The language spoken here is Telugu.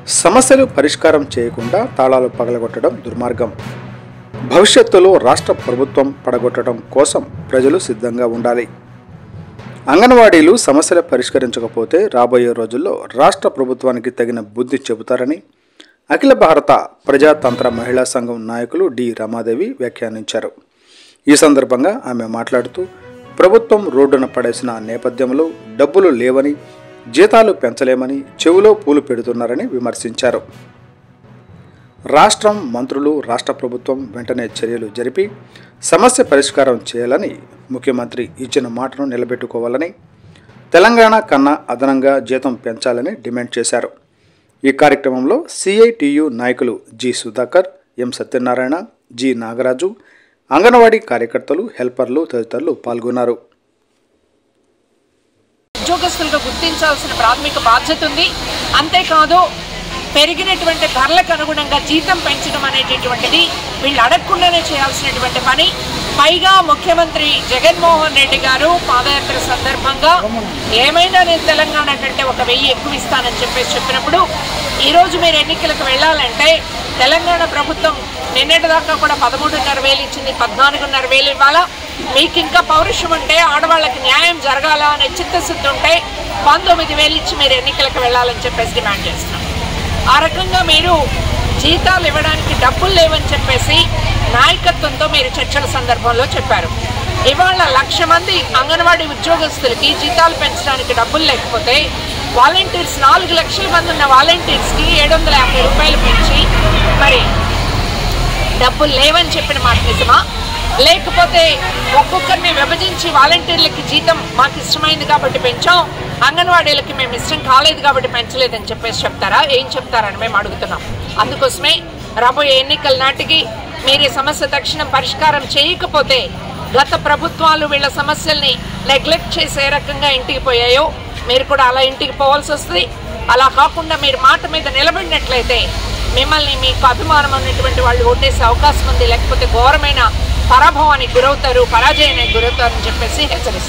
సమస్యలు పరిష్కారం చేయకుండా తాళాలు పగలగొట్టడం దుర్మార్గం భవిష్యత్తులో రాష్ట్ర ప్రభుత్వం పడగొట్టడం కోసం ప్రజలు సిద్ధంగా ఉండాలి అంగన్వాడీలు సమస్యలు పరిష్కరించకపోతే రాబోయే రోజుల్లో రాష్ట్ర ప్రభుత్వానికి తగిన బుద్ధి చెబుతారని అఖిల భారత ప్రజాతంత్ర మహిళా సంఘం నాయకులు డి రమాదేవి వ్యాఖ్యానించారు ఈ సందర్భంగా ఆమె మాట్లాడుతూ ప్రభుత్వం రోడ్డున పడేసిన నేపథ్యంలో డబ్బులు లేవని జీతాలు పెంచలేమని చెవిలో పూలు పెడుతున్నారని విమర్శించారు రాష్ట్రం మంత్రులు రాష్ట్ర ప్రభుత్వం వెంటనే చర్యలు జరిపి సమస్య పరిష్కారం చేయాలని ముఖ్యమంత్రి ఇచ్చిన మాటను నిలబెట్టుకోవాలని తెలంగాణ కన్నా అదనంగా జీతం పెంచాలని డిమాండ్ చేశారు ఈ కార్యక్రమంలో సిఐటియు నాయకులు G Sudhakar M Satyanarayana G Nagaraju anganwadi కార్యకర్తలు హెల్పర్లు తదితరులు పాల్గొన్నారు ఉద్యోగస్తులుగా గుర్తించాల్సిన ప్రాథమిక బాధ్యత ఉంది అంతేకాదు పెరిగినటువంటి ధరలకు అనుగుణంగా జీతం పెంచడం అనేటటువంటిది వీళ్ళు అడగకుండానే చేయాల్సినటువంటి పని పైగా ముఖ్యమంత్రి జగన్మోహన్ రెడ్డి గారు పాదయాత్ర సందర్భంగా ఏమైనా నేను తెలంగాణ కంటే ఒక వెయ్యి ఎక్కువ ఇస్తానని చెప్పేసి చెప్పినప్పుడు ఈరోజు మీరు ఎన్నికలకు వెళ్ళాలంటే తెలంగాణ ప్రభుత్వం నిన్నటిదాకా కూడా పదమూడున్నర వేలు ఇచ్చింది పద్నాలుగున్నర వేలు ఇవ్వాలా మీకు ఇంకా పౌరుషం ఉంటే ఆడవాళ్ళకి న్యాయం జరగాల అనే చిత్తశుద్ధి ఉంటే పంతొమ్మిది వేలు ఇచ్చి మీరు ఎన్నికలకు వెళ్ళాలని చెప్పేసి డిమాండ్ చేస్తున్నాం ఆ రకంగా మీరు జీతాలు ఇవ్వడానికి డబ్బులు లేవని చెప్పేసి నాయకత్వంతో మీరు చర్చల సందర్భంలో చెప్పారు ఇవాళ లక్ష మంది అంగన్వాడీ ఉద్యోగస్తులకి జీతాలు పెంచడానికి డబ్బులు లేకపోతే వాలంటీర్స్ నాలుగు లక్షల మంది ఉన్న వాలంటీర్స్కి ఏడు వందల యాభై రూపాయలు పెంచి మరి డబ్బులు లేవని చెప్పిన మాట నిజమా లేకపోతే ఒక్కొక్కరిని విభజించి వాలంటీర్లకి జీతం మాకు ఇష్టమైంది కాబట్టి పెంచాం అంగన్వాడీలకి మేము ఇష్టం కాలేదు కాబట్టి పెంచలేదని చెప్పేసి చెప్తారా ఏం చెప్తారని మేము అడుగుతున్నాం అందుకోసమే రాబోయే ఎన్నికల నాటికి మీరు ఈ సమస్య తక్షణం పరిష్కారం చేయకపోతే గత ప్రభుత్వాలు వీళ్ళ సమస్యల్ని నెగ్లెక్ట్ చేసే రకంగా ఇంటికి పోయాయో మీరు కూడా అలా ఇంటికి పోవాల్సి వస్తుంది అలా కాకుండా మీరు మాట మీద నిలబడినట్లయితే మిమ్మల్ని మీకు అభిమానం ఉన్నటువంటి వాళ్ళు ఓటేసే అవకాశం ఉంది లేకపోతే ఘోరమైన పరాభవానికి గురవుతారు పరాజయానికి గురవుతారని చెప్పేసి హెచ్చరిస్తారు